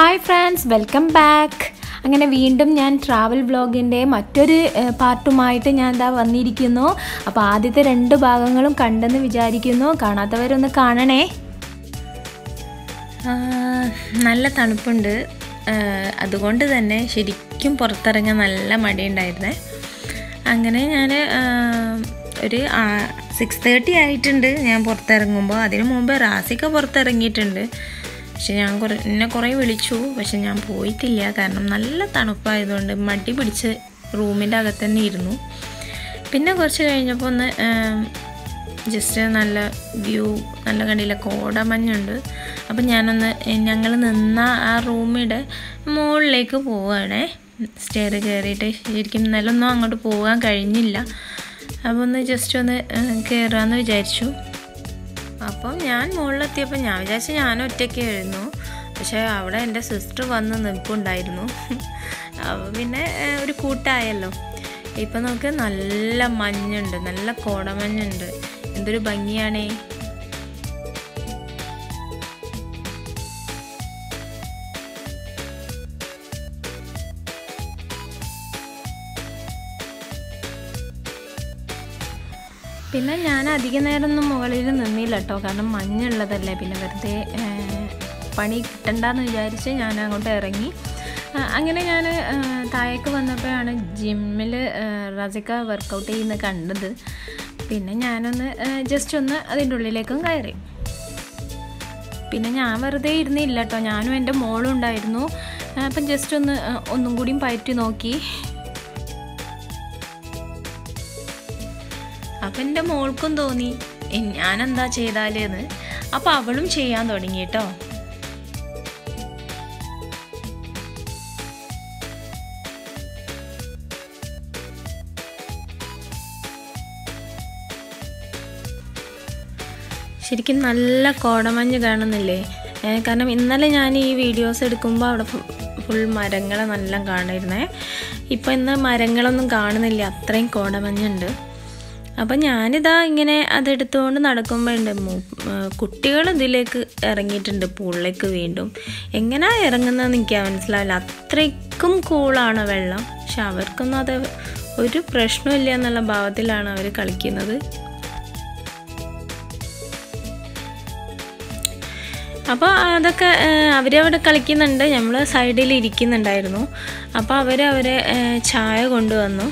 hi friends welcome back അങ്ങനെ വീണ്ടും ഞാൻ ട്രാവൽ വ്ളോഗിൻ്റെ മറ്റൊരു ഏഹ്, പാർട്ടുമായിട്ട് ഞാൻ എന്താ വന്നിരിക്കുന്നു അപ്പോൾ ആദ്യത്തെ രണ്ട് ഭാഗങ്ങളും കണ്ടെന്ന് വിചാരിക്കുന്നു കാണാത്തവരൊന്ന് കാണണേ ആ, നല്ല തണുപ്പുണ്ട് ആ, അതുകൊണ്ട് തന്നെ ശരിക്കും പുറത്തിറങ്ങാൻ നല്ല മടിയുണ്ടായിരുന്നേ അങ്ങനെ ഞാൻ ഒരു സിക്സ് തേർട്ടി ആയിട്ടുണ്ട് ഞാൻ പുറത്തിറങ്ങുമ്പോൾ അതിന് മുമ്പ് റാസിക്ക പുറത്തിറങ്ങിയിട്ടുണ്ട് പക്ഷെ ഞാൻ കുറേ എന്നെ കുറേ വിളിച്ചു പക്ഷെ ഞാൻ പോയിട്ടില്ല കാരണം നല്ല തണുപ്പായതുകൊണ്ട് മടി പിടിച്ച് റൂമിൻ്റെ അകത്ത് തന്നെ ഇരുന്നു പിന്നെ കുറച്ച് കഴിഞ്ഞപ്പോൾ ഒന്ന് ജസ്റ്റ് നല്ല വ്യൂ നല്ല കണ്ടില്ല കോടമഞ്ഞുണ്ട് അപ്പം ഞാനൊന്ന് ഞങ്ങൾ നിന്ന ആ റൂമിൻ്റെ മുകളിലേക്ക് പോവുകയാണേ സ്റ്റെയർ കയറിയിട്ട് ശരിക്കും നിലൊന്നും അങ്ങോട്ട് പോകാൻ കഴിഞ്ഞില്ല അപ്പോൾ ഒന്ന് ജസ്റ്റ് ഒന്ന് കയറാമെന്ന് വിചാരിച്ചു അപ്പം ഞാൻ മുകളിലെത്തിയപ്പോൾ ഞാൻ വിചാരിച്ചു ഞാൻ ഒറ്റയ്ക്കായിരുന്നു പക്ഷേ അവിടെ എൻ്റെ സിസ്റ്റർ വന്ന് നിൽപ്പുണ്ടായിരുന്നു അപ്പോൾ പിന്നെ ഏഹ്, ഒരു കൂട്ടായല്ലോ ഇപ്പം നമുക്ക് നല്ല മഞ്ഞുണ്ട് നല്ല കോടമഞ്ഞുണ്ട് എന്തൊരു ഭംഗിയാണേ പിന്നെ ഞാൻ അധിക നേരമൊന്നും മുകളിൽ നിന്നില്ല കേട്ടോ കാരണം മഞ്ഞുള്ളതല്ലേ പിന്നെ വെറുതെ ഏഹ്, പണി കിട്ടണ്ടെന്ന് വിചാരിച്ച് ഞാൻ അങ്ങോട്ട് ഇറങ്ങി ആ, അങ്ങനെ ഞാൻ താഴേക്ക് വന്നപ്പോഴാണ് ജിമ്മിൽ റസിക്ക വർക്കൗട്ട് ചെയ്യുന്ന കണ്ടത് പിന്നെ ഞാനൊന്ന് ജസ്റ്റ് ഒന്ന് അതിൻ്റെ ഉള്ളിലേക്കും കയറി പിന്നെ ഞാൻ വെറുതെ ഇരുന്നില്ല കേട്ടോ ഞാനും എൻ്റെ മോളും ഉണ്ടായിരുന്നു ആ, അപ്പം ജസ്റ്റ് ഒന്ന് ആ, ഒന്നും കൂടിയും പയറ്റി നോക്കി അപ്പം എൻ്റെ മോൾക്കും തോന്നി "ഇ- ഞാനെന്താ ചെയ്താലെന്ന് അപ്പം അവളും ചെയ്യാൻ തുടങ്ങി കേട്ടോ ശരിക്കും നല്ല കോടമഞ്ഞ് കാണുന്നില്ലേ ഏ, കാരണം ഇന്നലെ ഞാൻ ഈ വീഡിയോസ് എടുക്കുമ്പോൾ അവിടെ ഫുൾ മരങ്ങൾ നല്ല കാണുമായിരുന്നേ ഇപ്പം ഇന്ന് മരങ്ങളൊന്നും കാണുന്നില്ല അത്രയും കോടമഞ്ഞുണ്ട് അപ്പം ഞാനിതാ ഇങ്ങനെ അതെടുത്തുകൊണ്ട് നടക്കുമ്പോൾ ഉണ്ട് കുട്ടികൾ ഇതിലേക്ക് ഇറങ്ങിയിട്ടുണ്ട് പൂളിലേക്ക് വീണ്ടും എങ്ങനെയാ ഇറങ്ങുന്നതെന്ന് എനിക്ക് മനസ്സിലാവില്ല അത്രയ്ക്കും കൂളാണ് വെള്ളം പക്ഷെ അവർക്കൊന്നും അത് ഒരു പ്രശ്നമില്ല എന്നുള്ള ഭാവത്തിലാണ് അവർ കളിക്കുന്നത് അപ്പോൾ അതൊക്കെ ഏഹ്, അവരവിടെ കളിക്കുന്നുണ്ട് നമ്മൾ സൈഡിൽ ഇരിക്കുന്നുണ്ടായിരുന്നു അപ്പോൾ അവർ അവരെ ഏഹ്, ചായ കൊണ്ടുവന്നു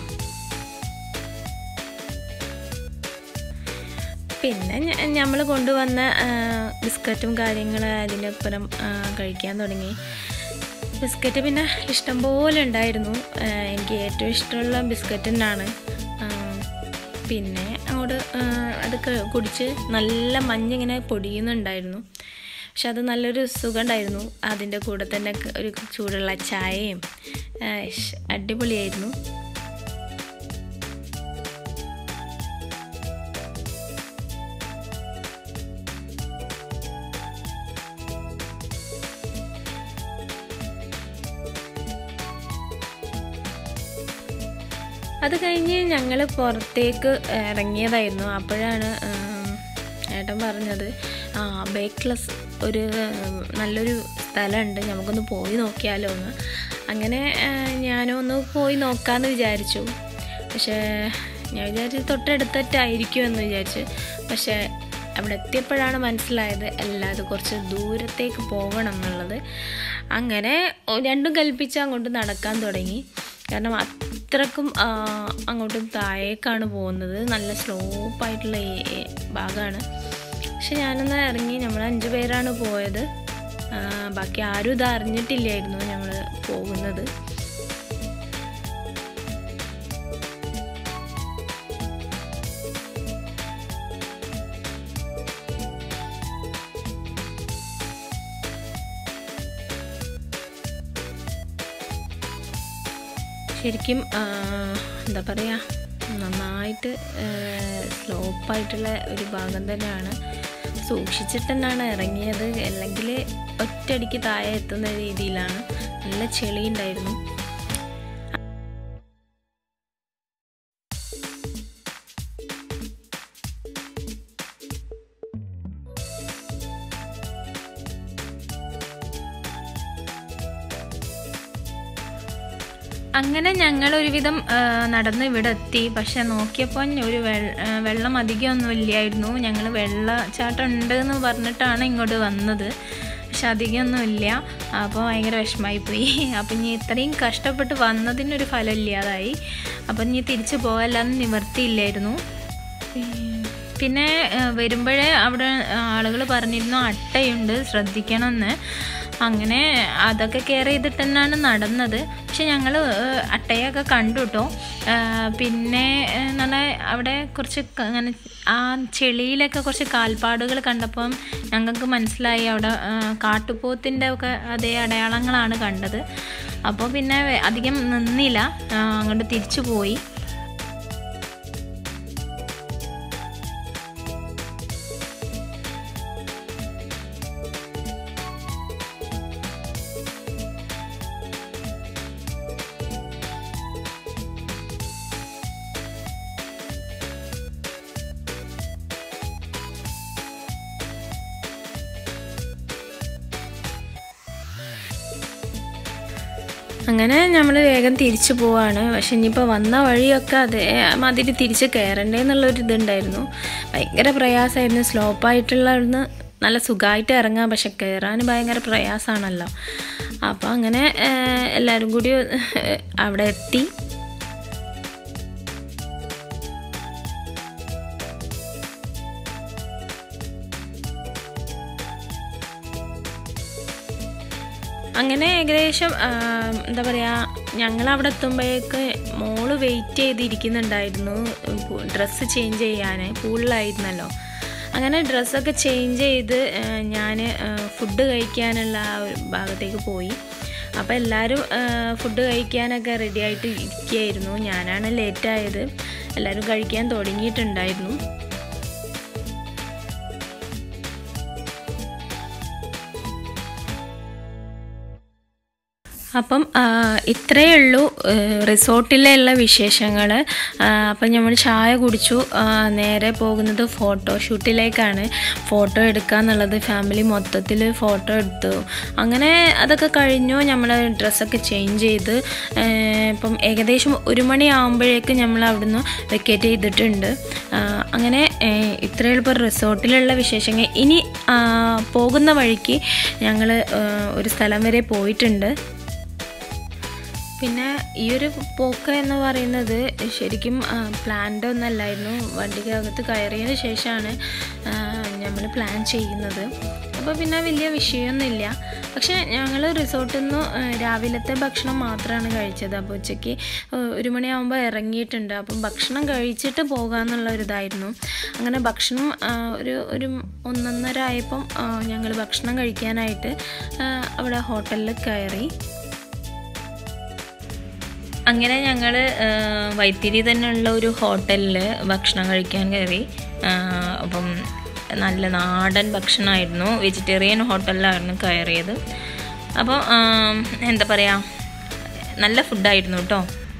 പിന്നെ നമ്മൾ കൊണ്ടുവന്ന ആ, ബിസ്ക്കറ്റും കാര്യങ്ങൾ അതിനപ്പുറം ആ, കഴിക്കാൻ തുടങ്ങി ബിസ്ക്കറ്റ് പിന്നെ ഇഷ്ടംപോലെ ഉണ്ടായിരുന്നു ആ, എനിക്ക് ഏറ്റവും ഇഷ്ടമുള്ള ബിസ്ക്കറ്റ് തന്നെയാണ് ആ, പിന്നെ അങ്ങോട്ട് ആ, അത് ക- കുടിച്ച് നല്ല മഞ്ഞിങ്ങനെ പൊടിയുന്നുണ്ടായിരുന്നു പക്ഷെ അത് നല്ലൊരു സുഖം ഉണ്ടായിരുന്നു അതിൻ്റെ കൂടെ തന്നെ ക- ഒരു ചൂടുള്ള ചായയും ആ, ഷ്, അടിപൊളിയായിരുന്നു അത് കഴിഞ്ഞ് ഞങ്ങൾ പുറത്തേക്ക് ഇറങ്ങിയതായിരുന്നു അപ്പോഴാണ് ഉം, ഏട്ടൻ പറഞ്ഞത് ആ ബേക്ക്ലെസ് ഒരു ഉം, നല്ലൊരു സ്ഥലമുണ്ട് നമുക്കൊന്ന് പോയി നോക്കിയാലോ എന്ന് അങ്ങനെ ആ, ഞാനും ഒന്ന് പോയി നോക്കാമെന്ന് വിചാരിച്ചു പക്ഷേ ഞാൻ വിചാരിച്ചു തൊട്ടടുത്തായിരിക്കും എന്ന് വിചാരിച്ചു പക്ഷേ അവിടെ എത്തിയപ്പോഴാണ് മനസ്സിലായത് അല്ല അത് കുറച്ച് ദൂരത്തേക്ക് പോകണം എന്നുള്ളത് അങ്ങനെ ഒ- രണ്ടും കൽപ്പിച്ച് അങ്ങോട്ട് നടക്കാൻ തുടങ്ങി കാരണം അത്രക്കും ആ, അങ്ങോട്ടും താഴേക്കാണ് പോകുന്നത് നല്ല സ്ലോപ്പായിട്ടുള്ള ഭാഗമാണ് പക്ഷെ ഞാനൊന്ന് ഇറങ്ങി നമ്മൾ അഞ്ച് പേരാണ് പോയത് ആ, ബാക്കി ആരും ഇത് അറിഞ്ഞിട്ടില്ലായിരുന്നു നമ്മൾ പോകുന്നത് ശരിക്കും ആ, എന്താ പറയുക നന്നായിട്ട് സ്ലോപ്പായിട്ടുള്ള ഒരു ഭാഗം തന്നെയാണ് സൂക്ഷിച്ചിട്ട് തന്നെയാണ് ഇറങ്ങിയത് അല്ലെങ്കിൽ ഒറ്റയടിക്ക് താഴെ എത്തുന്ന രീതിയിലാണ് നല്ല ചെളി ഉണ്ടായിരുന്നു അങ്ങനെ ഞങ്ങൾ ഒരുവിധം ആ, നടന്ന് ഇവിടെ എത്തി പക്ഷെ നോക്കിയപ്പോൾ ഒരു വെള്ള- ആ, വെള്ളം അധികമൊന്നും ഇല്ലായിരുന്നു ഞങ്ങൾ വെള്ളച്ചാട്ടം ഉണ്ട് എന്ന് പറഞ്ഞിട്ടാണ് ഇങ്ങോട്ട് വന്നത് പക്ഷെ അധികമൊന്നും ഇല്ല അപ്പോൾ ഭയങ്കര വിഷമായി പോയി അപ്പം ഇനി ഇത്രയും കഷ്ടപ്പെട്ട് വന്നതിനൊരു ഫലം ഇല്ലാതായി അപ്പം ഇനി തിരിച്ചു പോകാല്ലാന്ന് നിവർത്തിയില്ലായിരുന്നു പിന്നെ വരുമ്പോഴേ അവിടെ ആളുകൾ പറഞ്ഞിരുന്നു അട്ടയുണ്ട് ശ്രദ്ധിക്കണമെന്ന് അങ്ങനെ അതൊക്കെ കെയർ ചെയ്തിട്ട് തന്നെയാണ് നടന്നത് പക്ഷെ ഞങ്ങൾ അട്ടയൊക്കെ കണ്ടു കേട്ടോ പിന്നെ എന്ന് പറഞ്ഞാൽ അവിടെ കുറച്ച് ക- അങ്ങനെ ആ ചെളിയിലൊക്കെ കുറച്ച് കാൽപ്പാടുകൾ കണ്ടപ്പം ഞങ്ങൾക്ക് മനസ്സിലായി അവിടെ ആ, കാട്ടുപോത്തിൻ്റെ ഒക്കെ അതേ അടയാളങ്ങളാണ് കണ്ടത് അപ്പോൾ പിന്നെ വെ- അധികം നിന്നില്ല ആ, അങ്ങോട്ട് തിരിച്ചു പോയി അങ്ങനെ നമ്മൾ വേഗം തിരിച്ചു പോവാണ് പക്ഷെ ഇനിയിപ്പോൾ വന്ന വഴിയൊക്കെ അതേ മാതിരി തിരിച്ച് കയറണ്ടേ എന്നുള്ളൊരു ഇതുണ്ടായിരുന്നു ഭയങ്കര പ്രയാസമായിരുന്നു സ്ലോപ്പായിട്ടുള്ളവിടുന്ന് നല്ല സുഖമായിട്ട് ഇറങ്ങാം പക്ഷെ കയറാൻ ഭയങ്കര പ്രയാസമാണല്ലോ അപ്പോൾ അങ്ങനെ ഏഹ്, എല്ലാവരും കൂടി ഏഹ്, അവിടെ എത്തി അങ്ങനെ ഏകദേശം ആ, എന്താ പറയുക ഞങ്ങൾ അവിടെ എത്തുമ്പോഴേക്ക് മോള് വെയിറ്റ് ചെയ്തിരിക്കുന്നുണ്ടായിരുന്നു ഡ്രസ്സ് ചേഞ്ച് ചെയ്യാൻ പൂളിലായിരുന്നല്ലോ അങ്ങനെ ഡ്രസ്സൊക്കെ ചേഞ്ച് ചെയ്ത് ഞാൻ ഫുഡ് കഴിക്കാനുള്ള ആ ഒരു ഭാഗത്തേക്ക് പോയി അപ്പോൾ എല്ലാവരും ഫുഡ് കഴിക്കാനൊക്കെ റെഡി ആയിട്ട് ഇരിക്കുകയായിരുന്നു ഞാനാണ് ലേറ്റായത് എല്ലാവരും കഴിക്കാൻ തുടങ്ങിയിട്ടുണ്ടായിരുന്നു അപ്പം ആ, ഇത്രയേ ഉള്ളൂ ഏഹ്, റിസോർട്ടിലുള്ള വിശേഷങ്ങൾ അപ്പം നമ്മൾ ചായ കുടിച്ചു ആ, നേരെ പോകുന്നത് ഫോട്ടോഷൂട്ടിലേക്കാണ് ഫോട്ടോ എടുക്കുക എന്നുള്ളത് ഫാമിലി മൊത്തത്തിൽ ഫോട്ടോ എടുത്തു അങ്ങനെ അതൊക്കെ കഴിഞ്ഞു നമ്മൾ ഡ്രസ്സൊക്കെ ചേഞ്ച് ചെയ്ത് ഏഹ്, ഇപ്പം ഏകദേശം ഒരു മണിയാകുമ്പോഴേക്ക് നമ്മൾ അവിടുന്ന് വെക്കേറ്റ് ചെയ്തിട്ടുണ്ട് ആ, അങ്ങനെ ഏഹ്, ഇത്രയേ ഉള്ളൂ ഇപ്പോൾ റിസോർട്ടിലുള്ള വിശേഷങ്ങൾ ഇനി ആ, പോകുന്ന വഴിക്ക് ഞങ്ങൾ ഒരു സ്ഥലം വരെ പോയിട്ടുണ്ട് പിന്നെ ഈ ഒരു പോക്ക് എന്ന് പറയുന്നത് ശരിക്കും പ്ലാൻഡ് ഒന്നല്ലായിരുന്നു വണ്ടിക്കകത്ത് കയറിയതിന് ശേഷമാണ് നമ്മൾ പ്ലാൻ ചെയ്യുന്നത് അപ്പോൾ പിന്നെ വലിയ വിഷയമൊന്നുമില്ല പക്ഷേ ഞങ്ങൾ റിസോർട്ടിൽ നിന്ന് രാവിലത്തെ ഭക്ഷണം മാത്രമാണ് കഴിച്ചത് അപ്പോൾ ഉച്ചയ്ക്ക് ഏഹ്, ഒരു മണിയാകുമ്പോൾ ഇറങ്ങിയിട്ടുണ്ട് അപ്പം ഭക്ഷണം കഴിച്ചിട്ട് പോകാമെന്നുള്ള ഒരു ഇതായിരുന്നു അങ്ങനെ ഭക്ഷണം ആ, ഒരു ഒരു ഒന്നൊന്നര ആയപ്പം ഞങ്ങൾ ഭക്ഷണം കഴിക്കാനായിട്ട് ആ, അവിടെ ഹോട്ടലിൽ കയറി അങ്ങനെ ഞങ്ങൾ വൈത്തിരി തന്നെയുള്ള ഒരു ഹോട്ടലിൽ ഭക്ഷണം കഴിക്കാൻ കയറി ആ, അപ്പം നല്ല നാടൻ ഭക്ഷണമായിരുന്നു വെജിറ്റേറിയൻ ഹോട്ടലിലായിരുന്നു കയറിയത് അപ്പോൾ എന്താ പറയുക നല്ല ഫുഡായിരുന്നു കേട്ടോ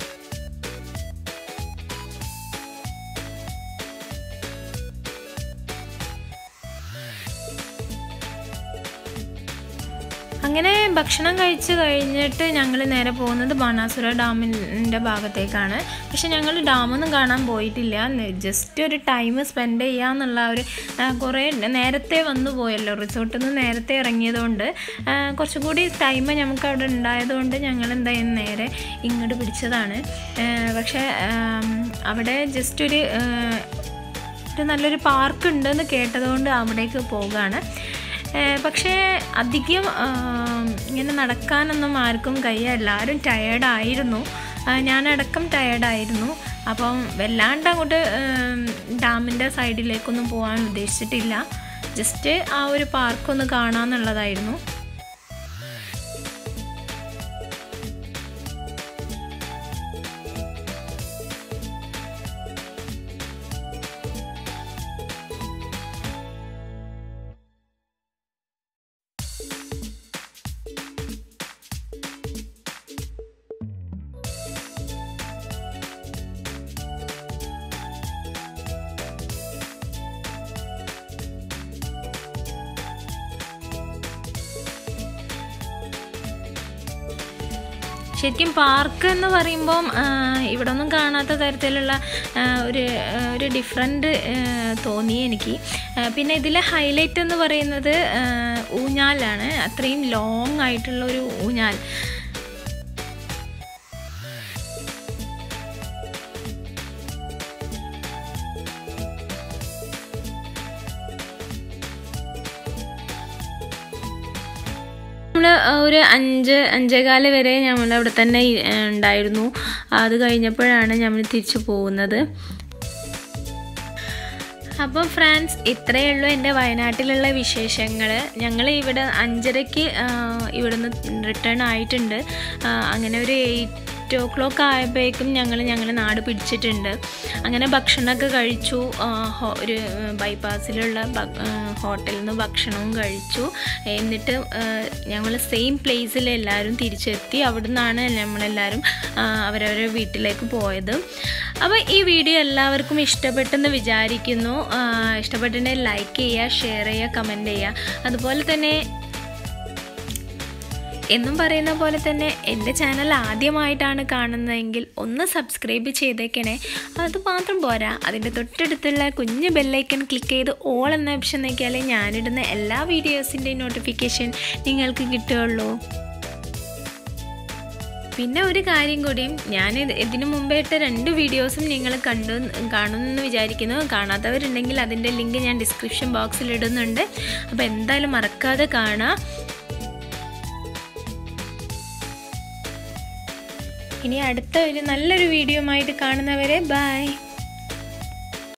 അങ്ങനെ ഭക്ഷണം കഴിച്ച് കഴിഞ്ഞിട്ട് ഞങ്ങൾ നേരെ പോകുന്നത് ബാണാസുര ഡാമിൻ്റെ ഭാഗത്തേക്കാണ് പക്ഷെ ഞങ്ങൾ ഡാമൊന്നും കാണാൻ പോയിട്ടില്ല ജസ്റ്റ് ഒരു ടൈം സ്പെൻഡ് ചെയ്യാന്നുള്ള ഒരു ആ, കുറേ നേരത്തെ വന്നു പോയല്ലോ റിസോർട്ടിൽ നിന്ന് നേരത്തെ ഇറങ്ങിയതുകൊണ്ട് ആ, കുറച്ചും കൂടി ടൈം നമുക്ക് അവിടെ ഉണ്ടായതുകൊണ്ട് ഞങ്ങൾ എന്തായാലും നേരെ ഇങ്ങോട്ട് പിടിച്ചതാണ് ആ, പക്ഷേ ആം, അവിടെ ജസ്റ്റ് ഒരു ആ, ഒരു നല്ലൊരു പാർക്ക് ഉണ്ടെന്ന് കേട്ടതുകൊണ്ട് അവിടേക്ക് പോവുകയാണ് ഏഹ് പക്ഷേ അധികം ആം, ഇങ്ങനെ നടക്കാനൊന്നും ആർക്കും കയ്യ എല്ലാവരും ടയേർഡായിരുന്നു ഞാനടക്കം ടയേർഡായിരുന്നു അപ്പം വല്ലാണ്ട് അങ്ങോട്ട് ഡാമിൻ്റെ സൈഡിലേക്കൊന്നും പോകാൻ ഉദ്ദേശിച്ചിട്ടില്ല ജസ്റ്റ് ആ ഒരു പാർക്കൊന്ന് കാണാമെന്നുള്ളതായിരുന്നു ശരിക്കും പാർക്ക് എന്ന് പറയുമ്പം ആ, ഇവിടെ ഒന്നും കാണാത്ത തരത്തിലുള്ള ആ, ഒരു ആ, ഒരു ഡിഫറെൻറ്റ് തോന്നി എനിക്ക് ആ, പിന്നെ ഇതിലെ ഹൈലൈറ്റ് എന്ന് പറയുന്നത് ആ, ഊഞ്ഞാലാണ് അത്രയും ലോങ് ആയിട്ടുള്ള ഒരു ഊഞ്ഞാൽ നമ്മൾ ഒരു അഞ്ച് അഞ്ചേകാല് വരെ നമ്മൾ അവിടെ തന്നെ ഇ- ഉണ്ടായിരുന്നു അത് കഴിഞ്ഞപ്പോഴാണ് നമ്മൾ തിരിച്ചു പോകുന്നത് അപ്പം ഫ്രാൻസ് ഇത്രയേ ഉള്ളൂ എൻ്റെ വയനാട്ടിലുള്ള വിശേഷങ്ങൾ ഞങ്ങൾ ഇവിടെ അഞ്ചരയ്ക്ക് ആ, ഇവിടുന്ന് റിട്ടേൺ ആയിട്ടുണ്ട് ആ, അങ്ങനെ ഒരു എയ്റ്റ് ഓ ക്ലോക്ക് ആയപ്പോഴേക്കും ഞങ്ങൾ ഞങ്ങൾ നാട് പിടിച്ചിട്ടുണ്ട് അങ്ങനെ ഭക്ഷണമൊക്കെ കഴിച്ചു ആ, ഹോ- ഒരു ബൈപ്പാസിലുള്ള ബ- ആ, ഹോട്ടലിൽ നിന്ന് ഭക്ഷണവും കഴിച്ചു എന്നിട്ട് ഞങ്ങൾ സെയിം പ്ലേസിൽ എല്ലാവരും തിരിച്ചെത്തി അവിടുന്നാണ് നമ്മളെല്ലാവരും ആ, അവരവരുടെ വീട്ടിലേക്ക് പോയത് അപ്പോൾ ഈ വീഡിയോ എല്ലാവർക്കും ഇഷ്ടപ്പെട്ടെന്ന് വിചാരിക്കുന്നു ആ, ഇഷ്ടപ്പെട്ടിട്ടുണ്ടെങ്കിൽ ലൈക്ക് ചെയ്യുക ഷെയർ ചെയ്യുക കമൻറ്റ് ചെയ്യുക അതുപോലെ തന്നെ എന്നും പറയുന്ന പോലെ തന്നെ എൻ്റെ ചാനൽ ആദ്യമായിട്ടാണ് കാണുന്നതെങ്കിൽ ഒന്ന് സബ്സ്ക്രൈബ് ചെയ്തേക്കണേ അത് മാത്രം പോരാ അതിൻ്റെ തൊട്ടടുത്തുള്ള കുഞ്ഞ് ബെല്ലൈക്കൺ ക്ലിക്ക് ചെയ്ത് ഓൾ എന്ന ഓപ്ഷൻ നോക്കിയാലേ ഞാനിടുന്ന എല്ലാ വീഡിയോസിൻ്റെയും നോട്ടിഫിക്കേഷൻ നിങ്ങൾക്ക് കിട്ടുകയുള്ളൂ പിന്നെ ഒരു കാര്യം കൂടിയും ഞാൻ ഇത് ഇതിനു മുമ്പേ ഇട്ട രണ്ട് വീഡിയോസും നിങ്ങൾ കണ്ടു കാണുമെന്ന് വിചാരിക്കുന്നു കാണാത്തവരുണ്ടെങ്കിൽ അതിൻ്റെ ലിങ്ക് ഞാൻ ഡിസ്ക്രിപ്ഷൻ ബോക്സിൽ ഇടുന്നുണ്ട് അപ്പോൾ എന്തായാലും മറക്കാതെ കാണാം ഇനി അടുത്ത ഒരു നല്ലൊരു വീഡിയോ ആയിട്ട് കാണുന്നവരെ ബൈ